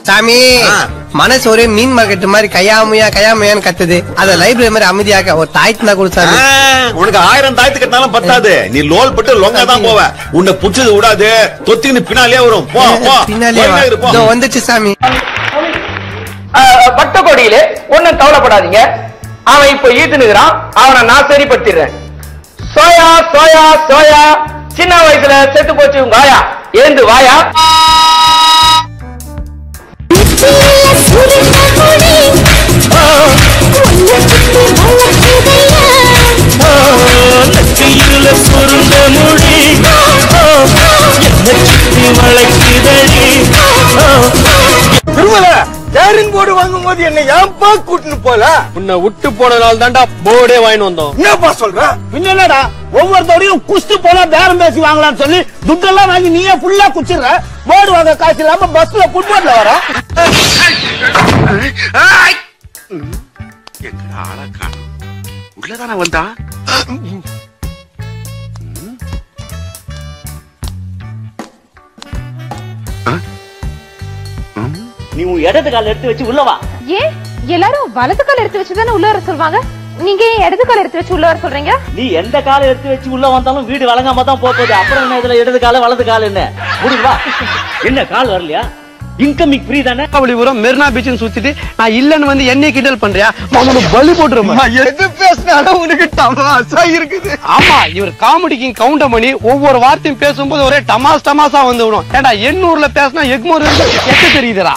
சாமி ஆ. மனசு ஒரே மீன் மார்க்கெட் மாதிரி கையாமையா கையாமையான்னு கத்துது அத லைப்ரரி மாதிரி அமைதியாக்க ஒரு தாய்த்து தான் கொடுத்தாரு ஆ, உனக்கு ஆயிரம் தாயத்து கட்டினாலும் பத்தாது நீ லோல் பட்டு லொங்கா தான் போவ உன்னை புடிச்சது விடாது தொத்தின்னு பின்னாலே வரும் போ போ பின்னாலே போயிட்டே இரு, போ. இதோ வந்துச்சு சாமி பட்டக்கோடியிலே ஒண்ணும் கவலைப்படாதீங்க அவன் இப்ப ஈட்டுனுகிறான் அவனை நான் சரிப்படுத்திடுறேன் சோயா சோயா சோயா சின்ன வயசுல செத்து போச்சு உங்க ஆயா ஏந்து வாயா நெற்றியில சுருண்ட மொழி என்ன சுத்தி வளைக்குதடி திருமல டேரிங் போர்டு வாங்கும் போது என்ன ஏன்பா கூட்டின்னு போல உன்னை விட்டு போனதால தான்டா போர்டே வாங்கிட்டு வந்தோம் என்னப்பா சொல்ற என்னடா ஒவ்வொருத்தரையும் குஸ்து போனா பேரம் பேசி வாங்கலாம்னு சொல்லி துட்டெல்லாம் வாங்கி நீயே ஃபுல்லா குச்சிடுற போர்டு வாங்க காசு இல்லாம பஸ்ல ஃபுட்போர்ட்ல வர எங்கடா ஆளா காணோம் உள்ளதானே வந்தா நீ உன் இடது கால எடுத்து வச்சு உள்ளவா ஏன் எல்லாரும் வலது கால் எடுத்து வச்சு தானே உள்ள வர சொல்லுவாங்க நீங்க ஏன் இடது கால் எடுத்து வச்சு உள்ள வர சொல்றீங்க நீ எந்த கால எடுத்து வச்சு உள்ள வந்தாலும் வீடு வழங்காம தான் போக போகுது அப்புறம் என்ன இதுல இடது கால வலது கால என்ன முடிவா என்ன கால் வரலையா இன்கமிங் ஃப்ரீ தானே மகாபலிபுரம் மெரினா பீச்னு சுத்திட்டு நான் இல்லன்னு வந்து என்னைய கிண்டல் பண்றியா உனக்கு பலி போட்டுருமா எது பேசினாலும் உனக்கு தமாசா இருக்குது ஆமா இவர் காமெடிக்கு கவுண்டர் பண்ணி ஒவ்வொரு வார்த்தையும் பேசும்போது ஒரே டமாஸ் டமாஸா வந்து விடும் ஏண்டா எண்ணூர்ல பேசினா எக்மோர் எத்த தெரியுதுடா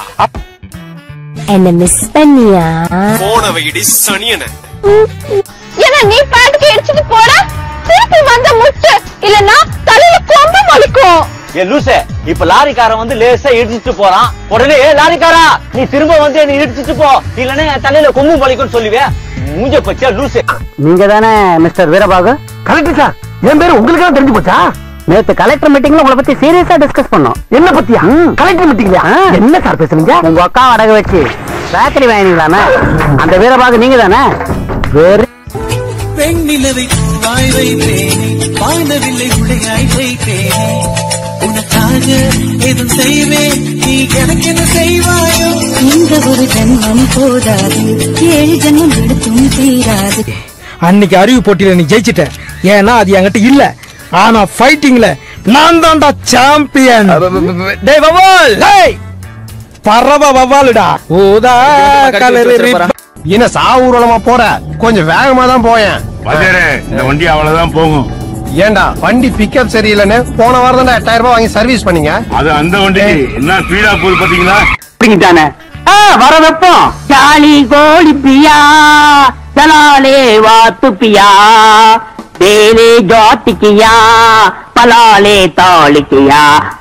என்ன மிஸ் பண்ணியா போன வைடி சனியனை ஏன்னா நீ பாட்டுக்கு அடிச்சுட்டு போற திருப்பி வந்த முட்டு இல்லன்னா தலையில கொம்பு மலிக்கும் ஏ லூசே இப்ப லாரிக்காரன் வந்து லேசா இடிச்சிட்டு போறான் உடனே ஏ லாரிக்காரா நீ திரும்ப வந்து என்ன இடிச்சிட்டு போ இல்லன்னா என் தலையில கொம்பு பழிக்கும்னு சொல்லுவே மூஞ்ச பச்சா லூசே நீங்க தானே மிஸ்டர் வீரபாகு கலெக்டர் சார் என் பேரு உங்களுக்கு தான் தெரிஞ்சு போச்சா நேத்து கலெக்டர் மீட்டிங்ல உங்களை பத்தி சீரியஸா டிஸ்கஸ் பண்ணோம் என்ன பத்தியா கலெக்டர் மீட்டிங்ல என்ன சார் பேசுறீங்க உங்க அக்கா அடக வச்சு பேக்கரி வாங்கினீங்களானே அந்த வீரபாகு நீங்க தானே வேறு பெண்ணிலவை வாய் வைத்தேனே வானவில்லை உடையாய் வைத்தேனே உனக்காக எதுவும் செய்வேன் நீ எனக்கு என்ன செய்வாயோ இந்த ஒரு ஜென்மம் போதாது ஏழு ஜென்மம் எடுத்தும் தீராது அன்னைக்கு அறிவு போட்டியில நீ ஜெயிச்சிட்ட ஏன்னா அது என்கிட்ட இல்ல ஆனா ஃபைட்டிங்ல நான் தான்டா சாம்பியன் டேய் வவால் டேய் பறவ வவாலுடா ஊதா கலரு என்ன சாவூர்வலமா போற கொஞ்சம் வேகமா தான் போயேன் இந்த வண்டி அவ்வளவுதான் போகும் ஏன்டா வண்டி பிக்கப் சரியில்லைன்னு போன வாரம் தான் எட்டாயிரம் ரூபாய் வாங்கி சர்வீஸ் பண்ணீங்க அது அந்த வண்டி என்ன ஸ்பீடா போகுது பாத்தீங்களா தானே வர வைப்போம் சாலி கோழி பியா தலாலே வாத்து பியா தேலே ஜாத்திக்கியா பலாலே தாளிக்கியா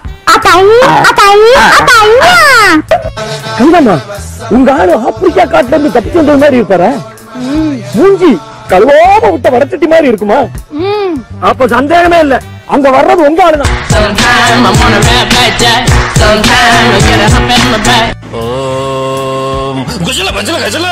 கங்கம்மா உங்க ஆளு ஆப்பிரிக்கா காட்டுல இருந்து தப்பிச்சு வந்த மாதிரி இருப்பாரு மூஞ்சி கழுவாம விட்ட வடச்சட்டி மாதிரி இருக்குமா அப்ப சந்தேகமே இல்ல அங்க வர்றது உங்க ஆளுதான் ஓம் குஜலா கஜலா கஜலா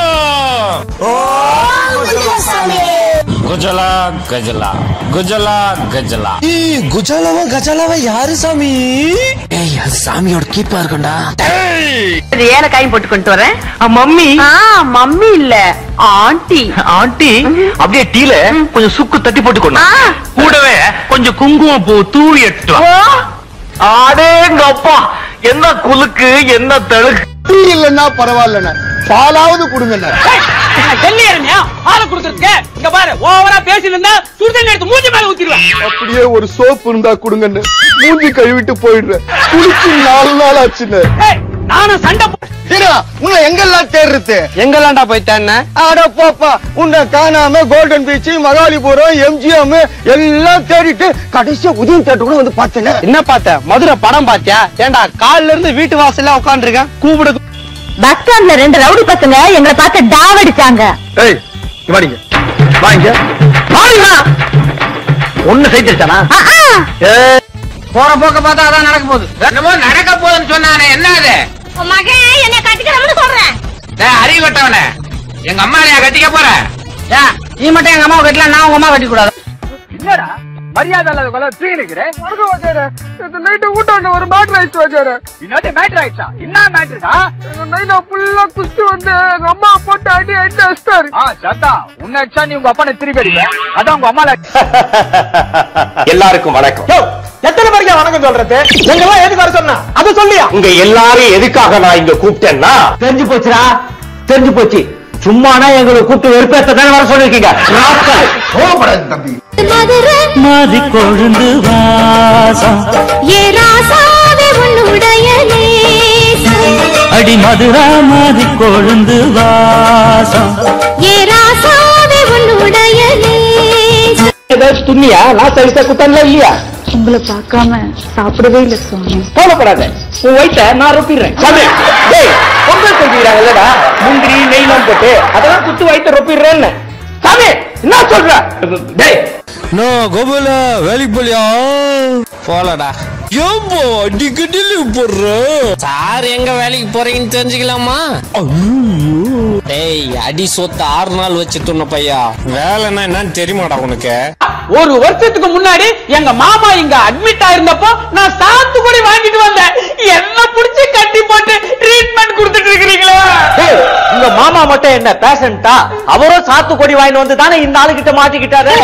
குஜலா கஜலா குஜலா கஜலா குஜலாவா கஜலாவா யாரு சாமி ஏய் அது சாமியோட கீப்பா இருக்கும்டா ஏன காயும் போட்டு கொண்டு வரேன் மம்மி மம்மி இல்ல ஆண்டி ஆண்டி அப்படியே டீல கொஞ்சம் சுக்கு தட்டி போட்டுக்கணும் கூடவே கொஞ்சம் குங்குமம் பூ தூவி எடுத்து ஆடேங்கப்பா என்ன குலுக்கு என்ன தழுக்கு டீ இல்லன்னா பரவாயில்லண்ணா பாலாவது கொடுங்கண்ணா அப்படியே ஒரு சோப்பு இருந்தா கொடுங்கண்ணு மூஞ்சி கழுவிட்டு போயிடுறேன் குளிச்சு நாலு நாள் ஆச்சுன்னு நானும் சண்டை உன்னை எங்கெல்லாம் தேடுறது எங்கெல்லாம்டா போயிட்டான்னு அட போப்பா உன்னை காணாம கோல்டன் பீச் மகாலிபுரம் எம்ஜிஎம் எல்லாம் தேடிட்டு கடைசியா உதயம் தேட்டர் கூட வந்து பார்த்தேன் என்ன பார்த்த மதுரை படம் பாத்தியா ஏண்டா கால்ல இருந்து வீட்டு வாசல்ல உட்காந்துருக்கேன் கூப்பிடு பஸ் ஸ்டாண்ட்ல ரெண்டு ரவுடி பசங்க எங்களை பார்த்து டாவடிச்சாங்க ஏய் வாடிங்க வாங்க மாறிமா ஒண்ணு செய்திருச்சானா போற போக்க பார்த்தா அதான் நடக்க போகுது என்னமோ நடக்க போகுதுன்னு சொன்னானே என்ன அது உன் மகன் என்ன கட்டிக்கிறவனு சொல்றேன் அறிவு கட்டவன எங்க அம்மா கட்டிக்க போற நீ மட்டும் எங்க அம்மாவை கட்டல நான் உங்க அம்மா கட்டி கூடாது என்னடா மரியாதை இல்லாத கொலை தூக்கி நிக்கிறேன் வணக்கம் வச்சாரு இந்த நைட்டு வீட்டாண்ட ஒரு மேட்ரு ஆயிடுச்சு வச்சாரு இன்னொரு மேட்ரு ஆயிடுச்சா என்ன மேட்ருடா நைட்டா ஃபுல்லா குஸ்தி வந்து எங்க அம்மா போட்டு அடி அடி அடிச்சிட்டாரு ஆ சத்தா உன்னை அடிச்சா நீ உங்க அப்பா திருப்பி அடிக்க அதான் உங்க அம்மால எல்லாருக்கும் வணக்கம் எத்தனை பேருக்கு வணக்கம் சொல்றது எங்கெல்லாம் எதுக்கு வர சொன்னா அது சொல்லியா உங்க எல்லாரும் எதுக்காக நான் இங்க கூப்பிட்டேன்னா தெரிஞ்சு போச்சுடா தெரிஞ்சு போச்சு சும்மானா எங்களை கூப்பிட்டு வெறுப்பேத்த தானே வர சொல்லிருக்கீங்க ராஸ்கல். கோபப்படாது தம்பி மது கொழுந்து வாசம் ஏ ராசாவே உன்னுடைய நேசம் அடி மதுரா மது கொழுந்து வாசம் ஏ ராசாவே உன்னுடைய நேசம் ஏதாச்சும் துண்ணியா லாஸ்ட் ஐஸ்டா குத்தன்ல இல்லையா உங்களை பார்க்காம சாப்பிடவே இல்லை சுவாமி கவலைப்படாத உன் வயித்த நான் ரொப்பிடுறேன் சாமி, டேய் பொங்கல் செஞ்சுக்கிறாங்கல்லடா முந்திரி நெய்லாம் போட்டு அதெல்லாம் குத்து வயித்த ரொப்பிடுறேன்னு சாமி என்ன சொல்ற டேய் நான் கோபுல வேலைக்கு போலியா போலடா ஏம்போ அடிக்கடி லீவ் போடுற சார் எங்க வேலைக்கு போறீங்கன்னு தெரிஞ்சுக்கலாமா டேய் அடி சொத்து ஆறு நாள் வச்சுட்டு பையா வேலைன்னா என்னன்னு தெரியுமாடா உனக்கு ஒரு வருஷத்துக்கு முன்னாடி எங்க மாமா இங்க அட்மிட் ஆயிருந்தப்போ நான் சாத்துக்குடி வாங்கிட்டு வந்தேன் என்ன புடிச்சு கட்டி போட்டு ட்ரீட்மெண்ட் கொடுத்துட்டு இருக்கிறீங்களா டேய், உங்க மாமா மட்டும் என்ன பேஷண்டா அவரும் சாத்துக்குடி வாங்கிட்டு வந்து தானே இந்த ஆளுகிட்ட மாட்டிக்கிட்டாரு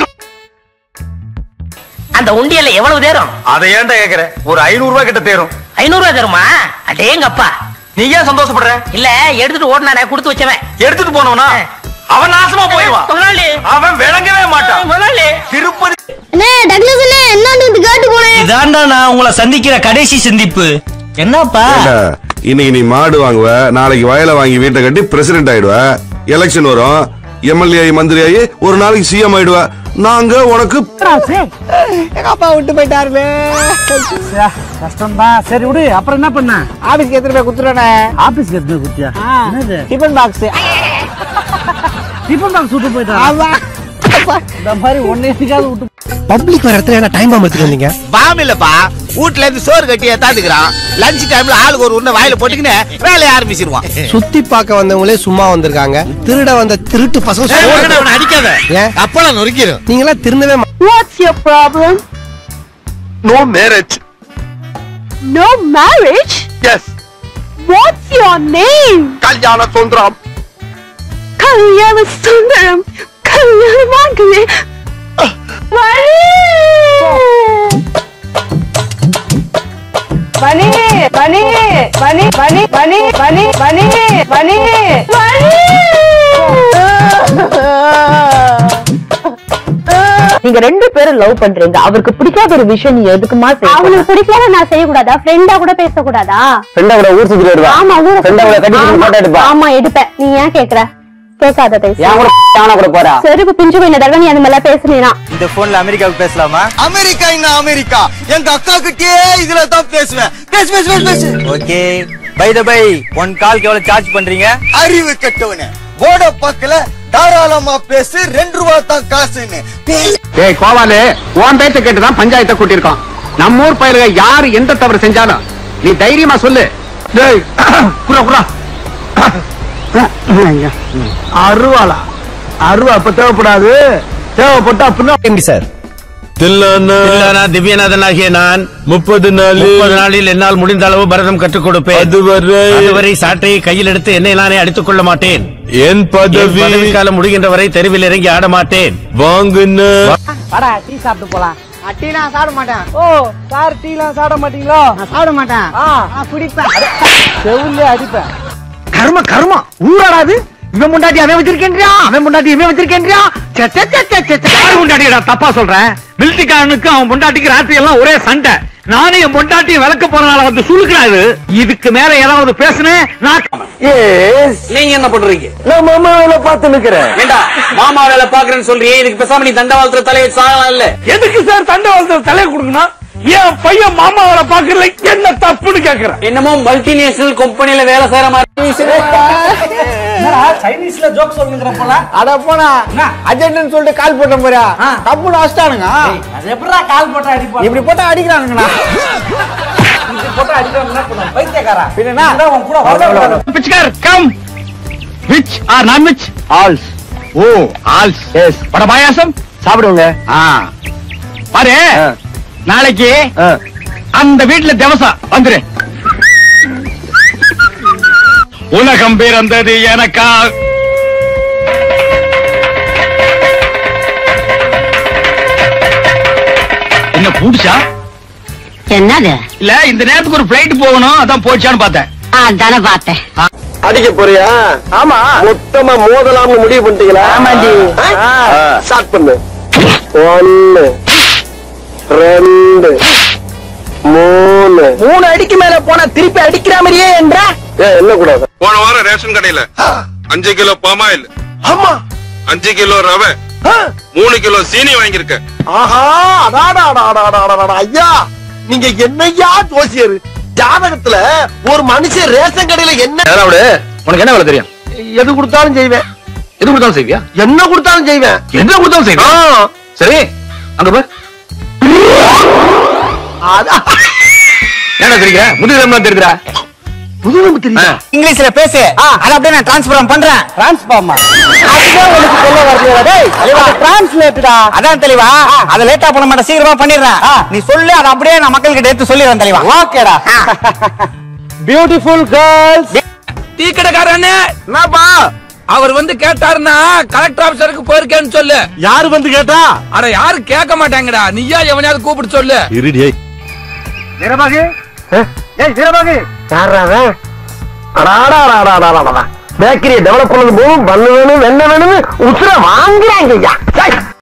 அந்த உண்டியல்ல எவ்வளவு தேரும் அதை ஏன்டா கேக்குற ஒரு ஐநூறு ரூபாய் கிட்ட தேரும் ஐநூறு ரூபாய் தருமா அடேங்கப்பா நீ ஏன் சந்தோஷப்படுற இல்ல எடுத்துட்டு ஓடினானே கொடுத்து வச்சவன் எடுத்துட்டு போனவனா அவன் நாசமா போயிடுவான் முதலாளி அவன் விளங்கவே மாட்டான் முதலாளி திருப்பதி அண்ணே டக்ளஸ் அண்ணே என்னன்னு கேட்டு போனேன் இதாண்டா நான் உங்களை சந்திக்கிற கடைசி சந்திப்பு என்னப்பா இன்னைக்கு நீ மாடு வாங்குவ நாளைக்கு வயலை வாங்கி வீட்டை கட்டி பிரசிடென்ட் ஆயிடுவ எலெக்ஷன் வரும் எம்எல்ஏ ஆகி மந்திரி ஆகி ஒரு நாளைக்கு சிஎம் ஆயிடுவ நாங்க உனக்கு எங்க அப்பா விட்டு போயிட்டாருமே கஷ்டம் தான் சரி விடு அப்புறம் என்ன பண்ண ஆபீஸ்க்கு எடுத்துட்டு போய் குத்துறானே ஆபீஸ்க்கு எடுத்துட்டு குத்தியா டிபன் பாக்ஸ் டிபன் பாக்ஸ் விட்டு போயிட்டா இந்த மாதிரி ஒன்னு எதுக்காவது விட்டு பப்ளிக் வர இடத்துல என்ன டைம் பாம்பு எடுத்துட்டு வந்தீங்க பாம் இல்லப்பா வீட்ல இருந்து சோறு கட்டி ஏத்தாந்துக்கிறான் லஞ்ச் டைம்ல ஆளுக்கு ஒரு உன்ன வாயில போட்டுக்கின்னு வேலையை ஆரம்பிச்சிருவான் சுத்தி பார்க்க வந்தவங்களே சும்மா வந்திருக்காங்க திருட வந்த திருட்டு பசங்க சோறு- அவனை அடிக்காத ஏன் அப்பளம் நொறுக்கிடும் நீங்களா திருந்தவே மா- what's your problem no marriage no marriage yes what's your name Kalyana Sundaram கல்யாண சுந்தரம் கல்யாணமாகவே மணி மணி மணி மணி மணி மணி மணி மணி மணி நீங்க ரெண்டு பேரும் லவ் பண்றீங்க அவருக்கு பிடிக்காத ஒரு விஷயம் நீ எதுக்குமா அவனுக்கு பிடிக்காத நான் செய்யக்கூடாதா ஃப்ரெண்டா கூட பேசக்கூடாதா ஃப்ரெண்டா கூட ஊர் சுத்தி வருவா ஆமா ஊரை ஃப்ரெண்டா கூட கட்டி ஆமா, போட்டோ எடுப்பா ஆமா எடுப்பேன் நீ ஏன் கேக்குற கேட்காத பேசு என் கூட யானை கூட போறா செருப்பு பிஞ்சு போய் இந்த தடவை நீ அந்த மாதிரிலாம் பேசுனீனா இந்த போன்ல அமெரிக்காவுக்கு பேசலாமா அமெரிக்கா என்ன அமெரிக்கா எங்க அக்கா கிட்டே இதுல தான் பேசுவேன் பேசு பேசு பேசு பேசு okay by the by one கால்க்கு எவ்வளவு சார்ஜ் பண்றீங்க அறிவு கெட்டவனே போர்ட பக்கல தாராளமா பேசு ரெண்டு ரூபா தான் காசுன்னு டேய் கோவாலு உன் பேச்ச கேட்டுதான் பஞ்சாயத்தை கூட்டியிருக்கோம் நம்ம ஊர் பயிலுக யாரு எந்த தவறு செஞ்சாலும் நீ தைரியமா சொல்லு டேய் குரா குரா அருவாளா அருவா அப்ப தேவைப்படாது தேவைப்பட்டா அப்படின்னா சார் தில்லானா திவ்யநாதன் ஆகிய நான் முப்பது நாள் முப்பது நாளில் என்னால் முடிந்த அளவு பரதம் கற்றுக் கொடுப்பேன் அதுவரை அதுவரை சாட்டையை கையில் எடுத்து என்னை நானே அடித்துக் கொள்ள மாட்டேன் என் பதவி காலம் முடிகின்ற வரை தெருவில் இறங்கி ஆட மாட்டேன் வாங்குன வாடா டீ சாப்பிட்டு போலாம் டீ நான் சாப்பிட மாட்டேன் ஓ சார் டீ எல்லாம் சாப்பிட மாட்டீங்களோ நான் சாப்பிட மாட்டேன் நான் குடிப்பேன் செவுல்லே அடிப்பேன் கர்ம கர்மம் ஊராடாது இவன் முண்டாட்டி அவன் வச்சிருக்கேன்றியா அவன் முண்டாட்டி இவன் வச்சிருக்கேன்றியா யாரு முண்டாட்டிடா தப்பா சொல்றேன் மிலிட்டரிக்காரனுக்கு அவன் பொண்டாட்டிக்கு ராத்திரி எல்லாம் ஒரே சண்டை நானும் என் பொண்டாட்டியை விளக்க போறனால வந்து சுழுக்கிறாரு இதுக்கு மேல ஏதாவது பேசுனேன் நான் நீங்க என்ன பண்றீங்க நான் மாமா வேலை பார்த்து நிக்கிறேன் ஏண்டா மாமா வேலை பாக்குறேன்னு சொல்றியே இதுக்கு பேசாம நீ தண்டவாளத்துல தலையை சாகலாம் இல்ல எதுக்கு சார் தண்டை வளர்த்து தலையை கொடுக்கணும் என் பையன் மாமா வேலை பாக்குறதுல என்ன தப்புன்னு கேக்குறேன் என்னமோ மல்டிநேஷனல் கம்பெனில வேலை செய்யற மாதிரி சைனீஸ்ல ஜோக் சொல்லுங்கிற போல அட போனா அஜென்ட்னு சொல்லிட்டு கால் போட்ட போறியா தப்புன்னு வச்சிட்டானுங்க அது எப்படா கால் போட்டா அடிப்பா இப்படி போட்டா அடிக்கிறானுங்கண்ணா இப்படி போட்டா அடிக்கிறானுங்க பைத்தியக்காரா பின்னா உன் கூட பிச்சைக்கார் கம் விச் ஆர் நான் விச் ஆல்ஸ் ஓ ஆல்ஸ் எஸ் வட பாயாசம் சாப்பிடுங்க ஆ பாரு நாளைக்கு அந்த வீட்டுல திவசம் வந்துரு உலகம் பிறந்தது எனக்கா என்ன பூடிச்சா என்னது இல்ல இந்த நேரத்துக்கு ஒரு பிளைட் போகணும் அதான் போச்சான்னு பார்த்தேன் அதான பார்த்தேன் அடிக்க போறியா ஆமா மொத்தமா மோதலாம்னு முடிவு பண்ணிட்டீங்களா ஆமாண்டி ஸ்டார்ட் பண்ணு ஒன்னு ரெண்டு மூணு மூணு அடிக்கு மேல போனா திருப்பி அடிக்கிற மாதிரியே என்ற ஏன் என்ன கூடாது போன வாரம் ரேஷன் கடையில அஞ்சு கிலோ பாமாயில் ஆமா அஞ்சு கிலோ ரவை மூணு கிலோ சீனி வாங்கியிருக்க ஆஹா அடாடா அடாடா அடாடா அடாடா. ஐயா நீங்க என்னையா ஜோசியர் ஜாதகத்துல ஒரு மனுஷன் ரேஷன் கடையில என்ன உனக்கு என்ன வேலை தெரியும் எது கொடுத்தாலும் செய்வேன் எது கொடுத்தாலும் செய்வியா என்ன கொடுத்தாலும் செய்வேன் என்ன கொடுத்தாலும் செய்வியா சரி அங்க பார் அதான் என்ன தெரியுங்க முதுகு தெரியுதா புதுநம்பு தெரியுமா இங்கிலீஷ்ல பேசு அதை அப்படியே நான் டிரான்ஸ்ஃபார்ம் பண்றேன் டிரான்ஸ்ஃபார்மா அதுதான் உனக்கு சொல்ல வரலையா டேய் டிரான்ஸ்லேட்டடா அதான் தெளிவா அதை லேட்டா பண்ண மாட்டேன் சீக்கிரமா பண்ணிடுறேன் நீ சொல்லு அதை அப்படியே நான் மக்கள் கிட்ட எடுத்து சொல்லிடுறேன் தெளிவா ஓகேடா பியூட்டிஃபுல் கேர்ள்ஸ் டீ கடைக்காரனே என்னப்பா அவர் வந்து கேட்டாருன்னா கலெக்டர் ஆபீசருக்கு போயிருக்கேன்னு சொல்லு யாரு வந்து கேட்டா அட யாரும் கேட்க மாட்டாங்கடா நீயா எவனையாவது கூப்பிட்டு சொல்லு இருடியே வீரபாகு ஏய் வீரபாகு யாரா அவன்? அடாடா, அடாடா, அடாடா, அடாடா. பேக்கரியை டெவலப் பண்ணது போதும் பண்ணு வேணும் வெண்ணெய் வேணும்னு உசுர வாங்குறாங்க ஐயா